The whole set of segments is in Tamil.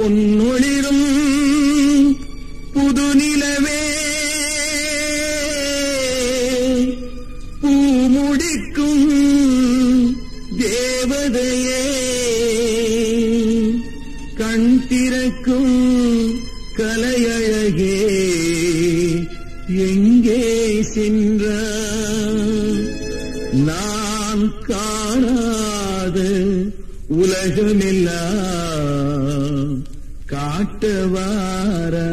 பொன்னொளிரும் புது நிலவே பூமுடிக்கும் தேவதையே கண் திறக்கும் கலையழகே எங்கே சென்றார் நான் காணாத உலகமெல்லாம் காட்டவாரா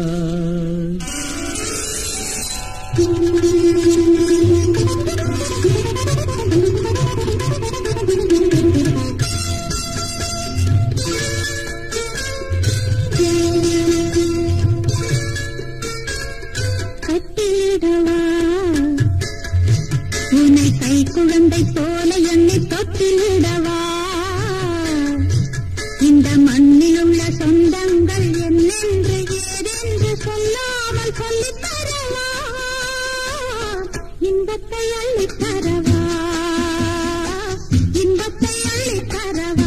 கட்டிடவா உன்னை கை குழந்தை போல எண்ணி தொட்டிலிடவா இந்த மண்ணில் உள்ள சொந்தங்கள் என்னென்று ஏதென்று சொல்லாமல் சொல்லித் தரவா இன்பத்தை அள்ளித் தரவா இன்பத்தை அள்ளித் தரவா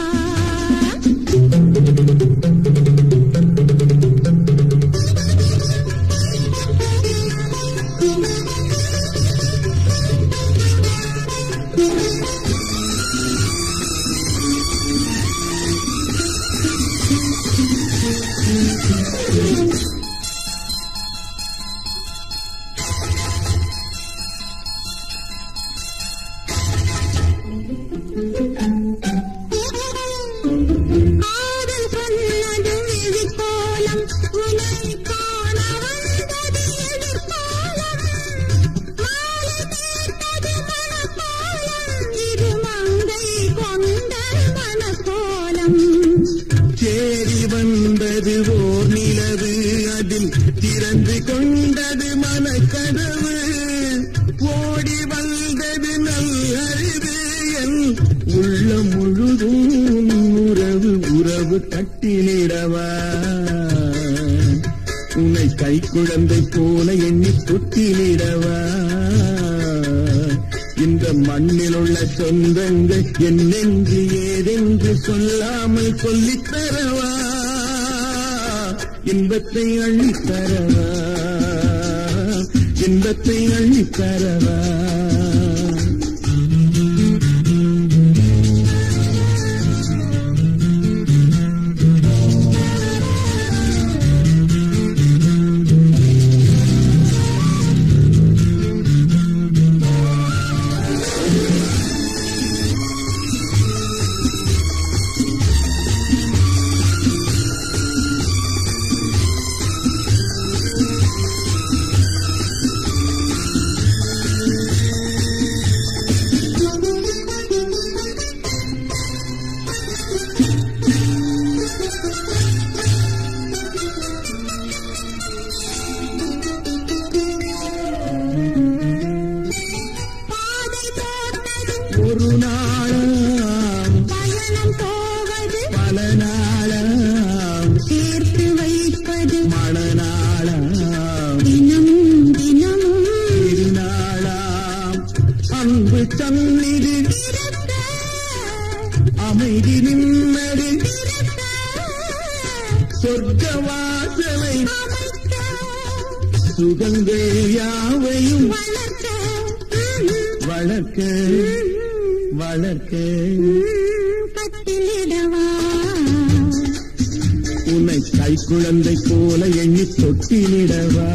காதல் சொன்னது விழிக்கோலம் உனை காண வந்தது எதிர்காலம் மாலை கேட்டது மணக்கோலம் இது மங்கை கொண்ட மனக்கோலம் சேரி வந்தது ஓர் நிலவு அதில் திறந்து கொண்டது மனக்கதவு ஓடி வந்தது நல்லறிவு என் உள்ளம் முழுதும் உறவு உறவு கட்டிலிடவா உன்னை கை குழந்தை போல எண்ணி தொட்டிலிடவா இந்த மண்ணில் உள்ள சொந்தங்கள் என்னென்று ஏதென்று சொல்லாமல் சொல்லித் தரவா இன்பத்தை அள்ளித் தரவா இன்பத்தை அள்ளித் தரவா பாதை போட்டது ஒரு நாளாம் பயணம் போவது பல நாளாம் சேர்த்து வைப்பது மணநாளாம் தினமும் தினமும் திருநாளாம் அன்பு சந்நிதி பிறக்க அமைதி நிம்மதி பிறக்க சொர்க்க வாசலை அமைக்க சுகங்கள் யாவையும் வளர்க்க வளர்க்க வளர்க்க கட்டிலிடவா உன்னை கை குழந்தை போல எண்ணி தொட்டிலிடவா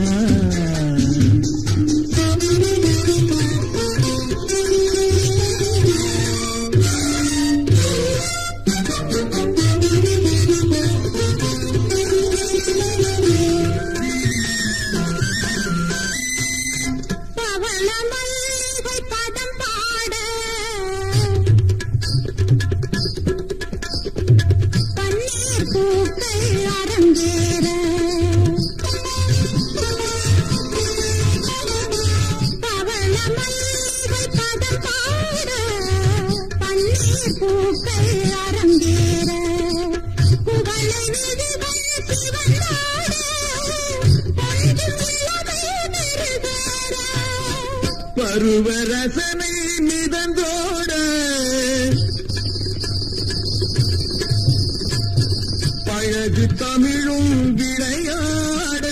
பவள மல்லிகை பதம் பாட பன்னீர் பூக்கள் அரங்கேற பவள மல்லிகை பதம் பாட பன்னீர் பூக்கள் அரங்கேற குவளை விழிகள் சிவந்தாட கொஞ்சம் உள்ளதை நிறுவேற பருவ ரசனை மிதந்தோட அழகு தமிழும் விளையாட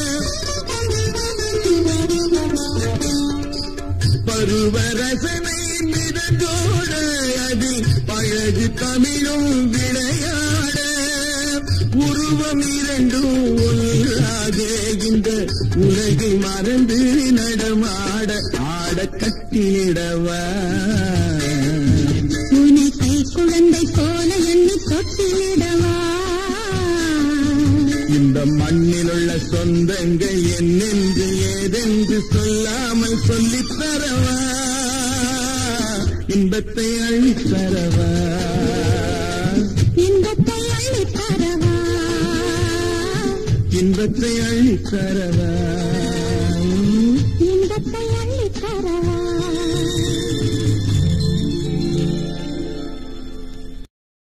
பருவரசனை மிதந்தோட அது பழகு தமிழும் விளையாட உருவம் இரண்டும் ஒன்றாக இந்த உலகை மறந்து நடமாட ஆட கட்டிடவா உன்னை கை குழந்தை போல எண்ணி தொட்டிலிடவா இந்த மண்ணில் உள்ள சொந்தங்கள் என்னென்று ஏதென்று சொல்லாமல் சொல்லித் தரவா இன்பத்தை அள்ளித் தரவா இன்பத்தை அள்ளித் தரவா இன்பத்தை அள்ளித் தரவா இன்பத்தை அள்ளித்